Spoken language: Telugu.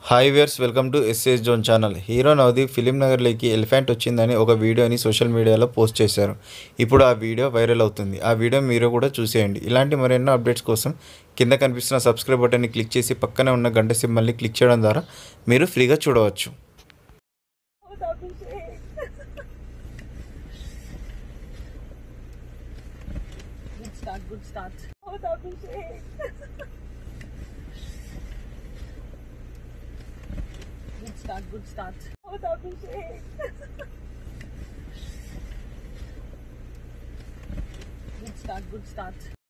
Hi viewers welcome to SS zone channel hero Navdeep film నగర్లోకి ఎలిఫెంట్ వచ్చిందని ఒక వీడియోని సోషల్ మీడియాలో పోస్ట్ చేశారు ఇప్పుడు ఆ వీడియో వైరల్ అవుతుంది ఆ వీడియో మీరు కూడా చూసేయండి ఇలాంటి మరెన్నో అప్డేట్స్ కోసం కింద కనిపిస్తున్న సబ్స్క్రైబ్ బటన్ని క్లిక్ చేసి పక్కనే ఉన్న గంట సింబల్ని క్లిక్ చేయడం ద్వారా మీరు ఫ్రీగా చూడవచ్చు Good start, good start. Good start, good start. Good start, good start.